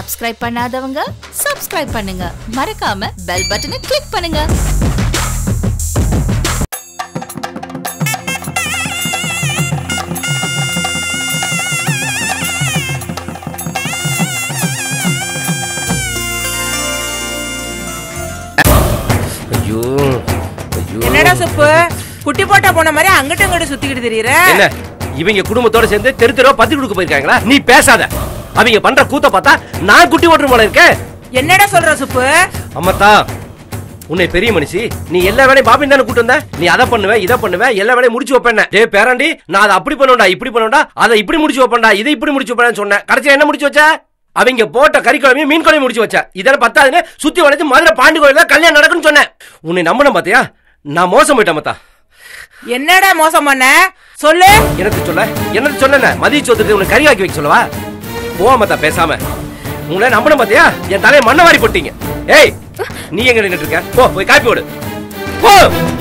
subscribe பண்ணாதவங்க subscribe பண்ணுங்க மறக்காம பெல் பட்டனை கிளிக் பண்ணுங்க ஐயோ ஐயோ என்னடா சுப்பு குட்டி போட்டா போன மாதிரி அங்கிட்டு இங்கிட்டு சுத்திக்கிட்டு தெரியற என்ன இவங்க குடும்பத்தோட சேர்ந்து தெரு தெருவா பத்தி கொடுக்க போயிருக்காங்களா நீ பேசாத அவங்க பண்ற கூத்த பார்த்தா நான் குட்டி ஓட்டுற போல இருக்கேன் என்னடா சொல்ற சுப்பு அம்மத்தா உன்னை பெரிய மனுஷி நீ எல்லா வேலையும் பாப்பின் தானே கூட்டு வந்த நீ அதை பண்ணுவ இதை பண்ணுவ எல்லா வேலையும் முடிச்சு வைப்பேன் டே பேராண்டி நான் அதை அப்படி பண்ணுவேன்டா இப்படி பண்ணுவேன்டா அதை இப்படி முடிச்சு வைப்பேன்டா இதை இப்படி முடிச்சு வைப்பேன்னு சொன்னேன் கடைசியா என்ன முடிச்சு வச்ச அவங்க போட்ட கறி குழம்பையும் மீன் குழம்பையும் முடிச்சு வச்ச இதெல்லாம் பத்தாதுன்னு சுத்தி வளைச்சு மதுரை பாண்டி கோயில கல்யாணம் நடக்குன்னு சொன்னேன் உன்னை நம்பணும் பாத்தியா நான் மோசம் போயிட்டேன் மத்தா என்னடா மோசம் பண்ண சொல்லு எனக்கு சொல்ல என்னது சொன்ன மதிய சோத்துக்கு உனக்கு கறி ஆக்கி வைக்க சொல்லவா போ மத்தா பேசாம உங்களை நம்பணும் பாத்தியா என் தலையை மண்ணை வாரி போட்டீங்க ஏய் நீ எங்க நின்னுட்டு இருக்க போ போய் காப்பி போடு போ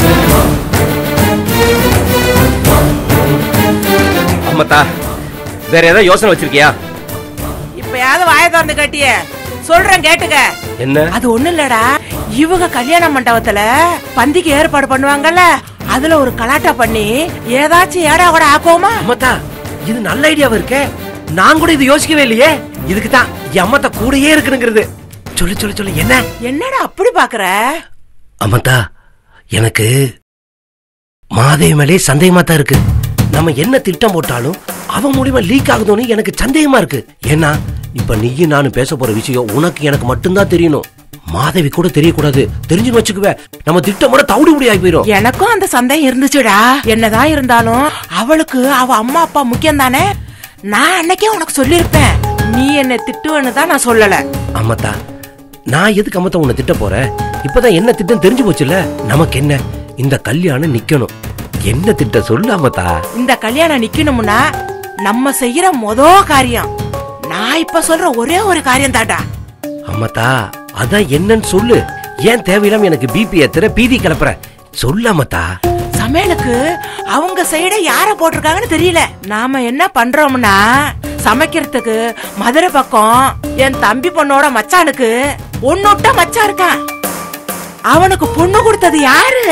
அம்மத்தா வேற ஏதாவது யோசனை வச்சிருக்கியா இப்பயாவது வாய திறந்து கட்டிய சொல்றேன் கேட்டுக்க என்ன அது ஒண்ணு இல்லடா இவங்க கல்யாண மண்டபத்துல பந்திக்கு ஏற்பாடு பண்ணுவாங்கல்ல அதுல ஒரு கலாட்டா பண்ணி ஏதாச்சும் ஏடா கூட ஆக்குவோமா அம்மத்தா இது நல்ல ஐடியாவா இருக்கே நான் கூட இது யோசிக்கவே இல்லையே இதுக்கு தான் என் அம்மத்தா கூடயே இருக்கணுங்கிறது சொல்லு சொல்லு சொல்லு என்ன என்னடா அப்படி பாக்குற அம்மத்தா எனக்கு மாதவி மேலே சந்தேகமா தான் இருக்கு நம்ம என்ன திட்டம் போட்டாலும் அவன் மூலியமா லீக் ஆகுதோன்னு எனக்கு சந்தேகமா இருக்கு ஏன்னா இப்ப நீயும் நானும் பேச போற விஷயம் உனக்கு எனக்கு மட்டும்தான் தெரியணும் மாதவி கூட தெரியக்கூடாது தெரிஞ்சு வச்சுக்குவே நம்ம திட்டம் கூட தவிடு முடி ஆகி போயிடும் எனக்கும் அந்த சந்தேகம் இருந்துச்சுடா என்னதான் இருந்தாலும் அவளுக்கு அவ அம்மா அப்பா முக்கியம் தானே நான் அன்னைக்கே உனக்கு சொல்லிருப்பேன் நீ என்ன திட்டுவேன்னு தான் நான் சொல்லல அம்மத்தா நான் எதுக்கு அம்மத்தா உன்னை திட்ட போறேன் இப்பதான் என்ன திட்டம் தெரிஞ்சு போச்சுல நமக்கு என்ன இந்த கல்யாணம் நிக்கணும் என்ன திட்டம் சொல்லு அம்மத்தா இந்த கல்யாணம் நிக்கணும்னா நம்ம செய்யற மொத காரியம் நான் இப்ப சொல்ற ஒரே ஒரு காரியம் தாடா அம்மத்தா அதான் என்னன்னு சொல்லு ஏன் தேவையில்லாம எனக்கு பிபி ஏத்துற பீதி கிளப்புற சொல்லு அம்மத்தா சமையலுக்கு அவங்க சைட யார போட்டிருக்காங்கன்னு தெரியல நாம என்ன பண்றோம்னா சமைக்கிறதுக்கு மதுரை பக்கம் என் தம்பி பொண்ணோட மச்சானுக்கு ஒன்னொட்ட மச்சான் இருக்கான் அவனுக்கு பொண்ணு கொடுத்தது யாரு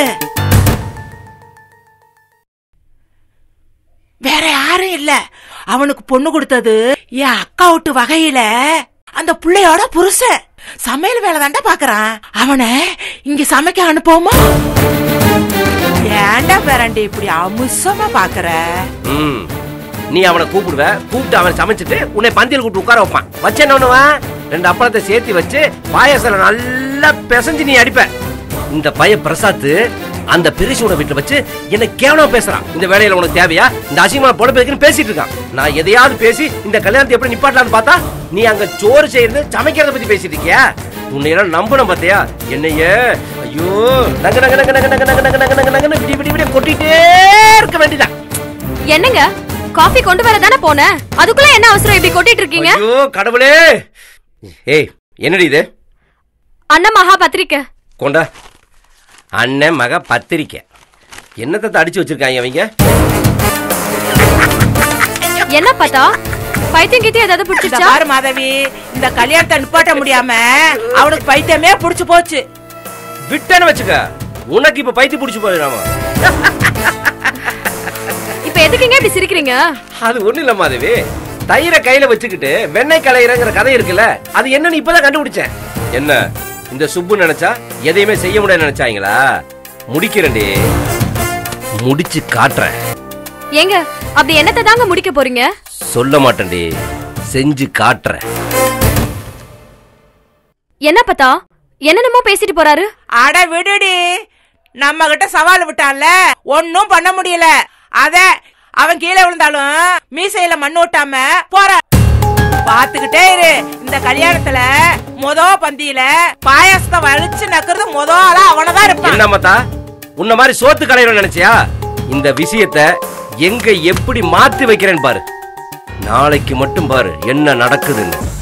வேற யாரும் இல்ல அவனுக்கு பொண்ணு கொடுத்தது என் அக்கா விட்டு வகையில அந்த புள்ளையோட புருஷன் சமையல் வேலை தாண்டா பாக்குறான் அவனை இங்க சமைக்க அனுப்புவோமா ஏன்டா பேரண்டி இப்படி அமுசமா பாக்குற ம் நீ அவனை கூப்பிடுவ கூப்பிட்டு அவன் சமைச்சிட்டு உன்னை பந்தியில் கூப்பிட்டு உட்கார வைப்பான் வச்சு என்ன பண்ணுவான் ரெண்டு அப்பளத்தை சேர்த்து வச்சு பாயாசல நல்லா பிசைஞ்சு நீ அடிப்ப இந்த பைய பிரசாத் அந்த பெரிசோட வீட்டுல வச்சு என்ன கேவலமா பேசுறான் இந்த வேலையில உனக்கு தேவையா இந்த அசிங்கமா பொழப்பேக்குன்னு பேசிட்டு இருக்கான் நான் எதையாவது பேசி இந்த கல்யாணத்தை எப்படி நிப்பாட்டலாம்னு பார்த்தா நீ அங்க சோறு செய்யறது சமைக்கிறத பத்தி பேசிட்டு இருக்கியா உன்னை எல்லாம் நம்பணும் பாத்தியா என்னையே ஐயோ நங்க நங்க நங்க நங்க நங்க நங்க நங்க நங்க நங்க நங்கன்னு விடி விடி விடி கொட்டிட்டே இருக்க வேண்டியதான் என்னங்க காஃபி கொண்டு வர தானே போனேன் அதுக்குள்ள என்ன அவசரம் இப்படி கொட்டிட்டு இருக்கீங்க ஐயோ கடவுளே ஏய் என்னடி இது அண்ணா மகா பத்திரிக்கை கொண்டா அண்ணன் மக பத்திரிக்கை என்னத்தை அடிச்சு வச்சிருக்காங்க அவங்க என்ன பார்த்தா பைத்தியம் கிட்ட ஏதாவது இந்த பிடிச்சிச்சா பாரு மாதவி இந்த கல்யாணத்தை நிப்பாட்ட முடியாம அவனுக்கு பைத்தியமே புடிச்சு போச்சு விட்டேன்னு வச்சுக்க உனக்கு இப்ப பைத்தி பிடிச்சு போயிடாமா இப்ப எதுக்குங்க இப்படி சிரிக்கிறீங்க அது ஒண்ணு இல்ல மாதவி தயிரை கையில வச்சுக்கிட்டு வெண்ணெய் கலையிறங்கிற கதை இருக்குல்ல அது என்னன்னு இப்பதான் கண்டுபிடிச்சேன் என்ன இந்த சுப்பு நினைச்சா எதையுமே செய்ய முடியாது நினைச்சாங்களா முடிக்கிறேன்டி முடிச்சு காட்டுறேன் ஏங்க அப்படி என்னத்தை தாங்க முடிக்க போறீங்க சொல்ல மாட்டேன்டி செஞ்சு காட்டுறேன் என்ன பார்த்தா என்னென்னமோ பேசிட்டு போறாரு அட விடுடி நம்ம கிட்ட சவால் விட்டான்ல ஒன்னும் பண்ண முடியல அத அவன் கீழே விழுந்தாலும் மீசையில மண்ணு ஓட்டாம போற பாத்துக்கிட்டே இரு இந்த கல்யாணத்துல மொத பந்தியில பாயாசத்தை வலிச்சு நக்குறது மொத ஆளா அவனதான் இருப்பான் என்ன மத்தா உன்ன மாதிரி சோத்து கலையிறோம் நினைச்சியா இந்த விஷயத்த எங்க எப்படி மாத்தி வைக்கிறேன்னு பாரு நாளைக்கு மட்டும் பாரு என்ன நடக்குதுன்னு